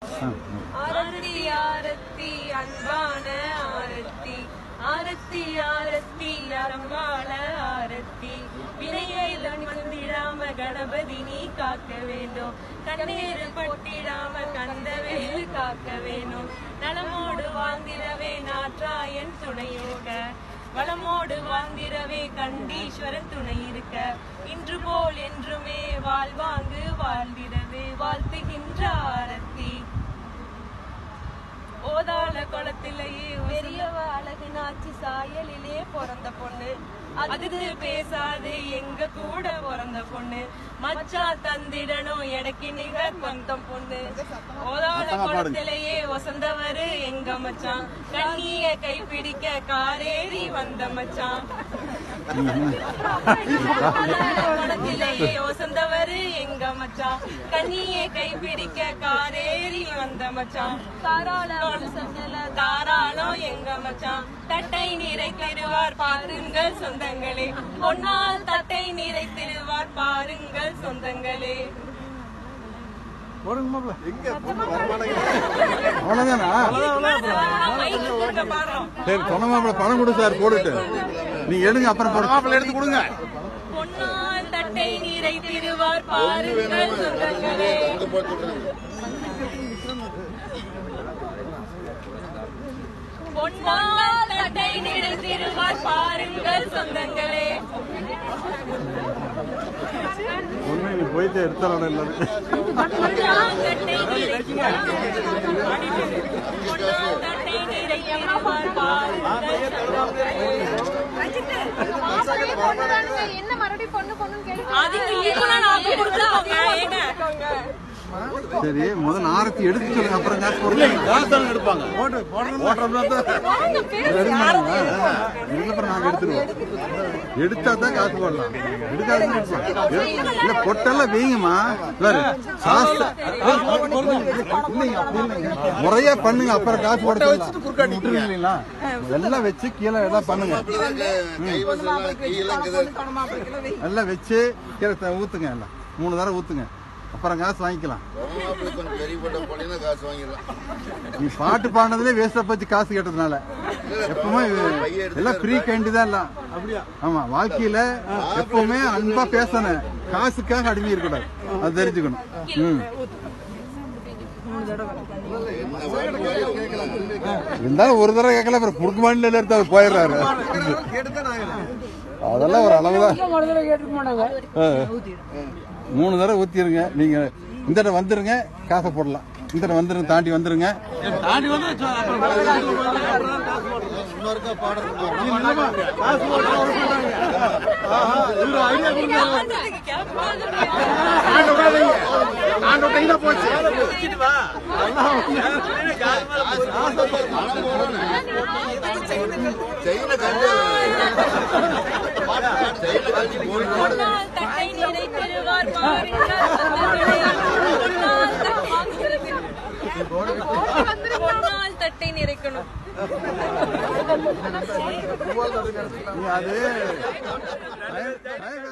ஆரத்தி ஆரத்தி அன்பான ஆரத்தி ஆரத்தி ஆரத்தி அறம்பான ஆரத்தி வினையை வந்திடாம கணபதி நீ காக்க வேண்டும் கண்ணீர் பட்டிடாம கந்தவேல் காக்க வேணும் நலமோடு வாழ்ந்திடவே நாற்றாயன் துணை இருக்க வளமோடு வாழ்ந்திடவே கண்டீஸ்வரன் துணை இருக்க இன்று போல் என்றுமே வாழ்வாங்கு வாழ்ந்திடவே வாழ்த்துகின்ற ஆரத்தி ஓதாள குளத்திலேயே பெரியவ அழகு நாச்சி சாயலிலே பிறந்த பொண்ணு அதுக்கு பேசாது எங்க கூட பிறந்த பொண்ணு மச்சா தந்திடணும் எடைக்கு நிகர் பந்தம் பொண்ணு ஓதாள குளத்திலேயே வசந்தவரு எங்க மச்சான் கண்ணிய கைப்பிடிக்க காரேறி வந்த மச்சான் குளத்திலேயே வசந்தவரு எங்க மச்சான் கண்ணியை கைப்பிடிக்க காரேறி வந்த மச்சான் தாராளம் தாராளம் எங்க மச்சான் தட்டை நிறைத்திருவார் பாருங்கள் சொந்தங்களே பொன்னால் தட்டை நிறைத்திருவார் பாருங்கள் சொந்தங்களே அவ்வளவுதானா மைக்கு கொடுக்க பாடுறோம் சரி சொன்ன மாப்பிள்ள பணம் கொடு சார் போட்டுட்டு நீங்க எடுங்க அப்புறம் போடு மாப்பிள்ள எடுத்து கொடுங்க பொன்னால் தட்டை நிறைத்திருவார் பாருங்கள் சொந்தங்களே பொன்னால் தட்டை நிறைத்திருவார் பாருங்கள் சொந்தங்களே ஒண்ணு நீ போயிட்டு எடுத்தாலும் இல்லாது பொன்னால் தட்டை நிறைத்திருவார் பொன்னால் தட்டை நிறைத்திருவார் பாருங்கள் சொந்தங்களே மாப்பிள்ளை பொண்ணு தானுங்க. என்ன மறுபடியும் பொண்ணு பொண்ணுன்னு கேட்டு அதுக்கு ஈக்குவலா நான் கொடுக்கலாம் ஏங்க சரி முதல்ல ஆரத்தி எடுத்து சொல்லுங்க அப்புறம் காசு போடுங்க காசு தானே எடுப்பாங்க போட்டு போடுறோம்னா அப்புறம் நாங்க எடுத்துருவோம் எடுத்தா தான் காசு போடலாம் எடுக்காத இல்ல பொட்டெல்லாம் வீங்கம்மா வேறு சாஸ்திர இல்லைங்க அப்படி இல்லைங்க முறையா பண்ணுங்க அப்புறம் காசு போட விட்டுருங்களா எல்லாம் வச்சு கீழே எல்லாம் பண்ணுங்க எல்லாம் வச்சு கீழே த- ஊத்துங்க எல்லாம் மூணு தடவை ஊத்துங்க அப்புறம் காசு வாங்கிக்கலாம் பெரியப்பட்ட போனீங்கன்னா காசு வாங்கிடலாம் நீ பாட்டு பாடினதுல வேஸ்டா போச்சு காசு கேட்டதுனால எப்பவுமே இது எல்லாம் ஃப்ரீ கைண்டு தான் எல்லாம் ஆமா வாழ்க்கையில எப்பவுமே அன்பா பேசணும் காசுக்காக அடிமை இருக்கக்கூடாது அது தெரிஞ்சுக்கணும் ம் இருந்தாலும் ஒரு தடவை கேட்கல அப்புறம் குறுக்கு மாநில எடுத்து அவர் போயிடுறாரு அதெல்லாம் ஒரு அளவுதான் ஆ. மூணு தடவை ஊத்திருங்க நீங்க இந்த தடவை வந்துருங்க காசை போடலாம் இந்த தடவை வந்துருங்க தாண்டி வந்துருங்க செயின கண்டு செயின கட்டி போட்டு பொன்னால் தட்டை நிறைத்திருவார் பாருங்கள் சொந்தங்களே. பொன்னால் தட்டை நிறைக்கணும் நீ அது